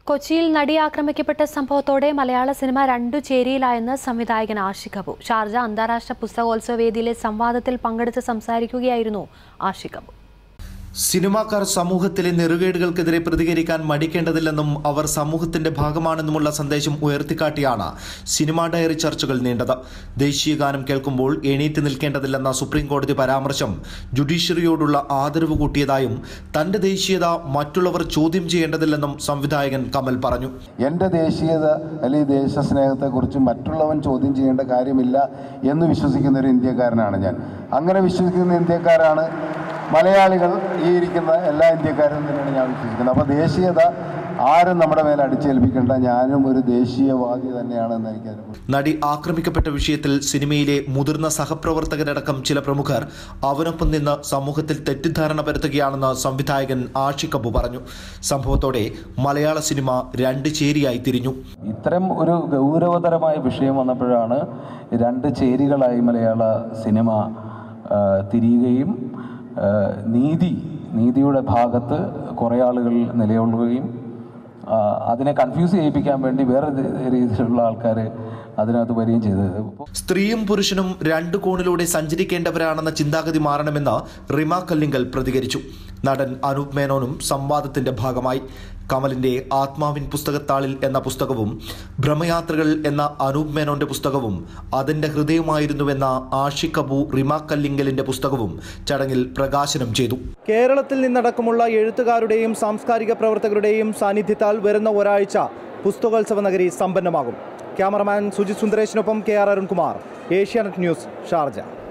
കൊച്ചിയിൽ നടി ആക്രമിക്കപ്പെട്ട സംഭവത്തോടെ മലയാള സിനിമ രണ്ടു ചേരിയിലായെന്ന് സംവിധായകൻ ആഷിഖ് അബു ഷാർജ അന്താരാഷ്ട്ര പുസ്തകോത്സവ വേദിയിലെ സംവാദത്തിൽ പങ്കെടുത്ത് സംസാരിക്കുകയായിരുന്നു ആഷിഖ് അബു സിനിമാക്കാർ സമൂഹത്തിലെ നെറുകേടുകൾക്കെതിരെ പ്രതികരിക്കാൻ മടിക്കേണ്ടതില്ലെന്നും അവർ സമൂഹത്തിന്റെ ഭാഗമാണെന്നുമുള്ള സന്ദേശം ഉയർത്തിക്കാട്ടിയാണ് സിനിമാ ഡയറി ചർച്ചകൾ നീണ്ടത് ദേശീയ ഗാനം കേൾക്കുമ്പോൾ എണീറ്റ് നിൽക്കേണ്ടതില്ലെന്ന സുപ്രീം കോടതി പരാമർശം ജുഡീഷ്യറിയോടുള്ള ആദരവ് കൂട്ടിയതായും തന്റെ ദേശീയത മറ്റുള്ളവർ ചോദ്യം ചെയ്യേണ്ടതില്ലെന്നും സംവിധായകൻ കമൽ പറഞ്ഞു എൻ്റെ ദേശീയത അല്ലെങ്കിൽ ദേശസ്നേഹത്തെക്കുറിച്ച് മറ്റുള്ളവൻ ചോദ്യം ചെയ്യേണ്ട കാര്യമില്ല എന്ന് വിശ്വസിക്കുന്ന ഒരു ഇന്ത്യക്കാരനാണ് ഞാൻ അങ്ങനെ വിശ്വസിക്കുന്ന ഇന്ത്യക്കാരാണ് മലയാളികൾ ഈ ഇരിക്കുന്ന എല്ലാ ഇന്ത്യക്കാരും തന്നെയാണ് ഞാൻ വിശ്വസിക്കുന്നത് അപ്പോൾ ദേശീയത ആരും നമ്മുടെ മേലെ അടിച്ചേൽപ്പിക്കേണ്ട ഞാനും ഒരു ദേശീയവാദി തന്നെയാണെന്ന് എനിക്കതിനെ നടി ആക്രമിക്കപ്പെട്ട വിഷയത്തിൽ സിനിമയിലെ മുതിർന്ന സഹപ്രവർത്തകരടക്കം ചില പ്രമുഖർ അവനൊപ്പം നിന്ന് സമൂഹത്തിൽ തെറ്റിദ്ധാരണ പരത്തുകയാണെന്ന് സംവിധായകൻ ആഷിഖ് അബു പറഞ്ഞു സംഭവത്തോടെ മലയാള സിനിമ രണ്ട് ചേരിയായി തിരിഞ്ഞു ഇത്തരം ഒരു ഗൗരവതരമായ വിഷയം വന്നപ്പോഴാണ് രണ്ട് ചേരികളായി മലയാള സിനിമ ആ, തിരിയുകയും ആ, നീതി നീതിയുടെ ഭാഗത്ത് കുറേ ആളുകൾ നിലകൊള്ളുകയും ആ, അതിനെ കൺഫ്യൂസ് ചെയ്യിപ്പിക്കാൻ വേണ്ടി വേറെ രീതിയിലുള്ള ആൾക്കാർ അതിനകത്ത് വരികയും ചെയ്തത് ഇപ്പോൾ സ്ത്രീയും പുരുഷനും രണ്ട് കോണിലൂടെ സഞ്ചരിക്കേണ്ടവരാണെന്ന ചിന്താഗതി മാറണമെന്ന് റിമ കല്ലിങ്കൽ പ്രതികരിച്ചു നടൻ അനൂപ് മേനോനും സംവാദത്തിന്റെ ഭാഗമായി കമലിന്റെ ആത്മാവിൻ പുസ്തകത്താളിൽ എന്ന പുസ്തകവും ഭ്രമയാത്രകൾ എന്ന അനൂപ് മേനോന്റെ പുസ്തകവും അതിന്റെ ഹൃദയമായിരുന്നുവെന്ന ആഷിഖ് അബു റിമ കല്ലിങ്കലിന്റെ പുസ്തകവും ചടങ്ങിൽ പ്രകാശനം ചെയ്തു കേരളത്തിൽ നിന്നടക്കമുള്ള എഴുത്തുകാരുടെയും സാംസ്കാരിക പ്രവർത്തകരുടെയും സാന്നിധ്യത്താൽ വരുന്ന ഒരാഴ്ച പുസ്തകോത്സവ നഗരി സമ്പന്നമാകും ക്യാമറമാൻ സുജിത് സുന്ദരേഷിനൊപ്പം K R Arunkumar Asianet News Sharjah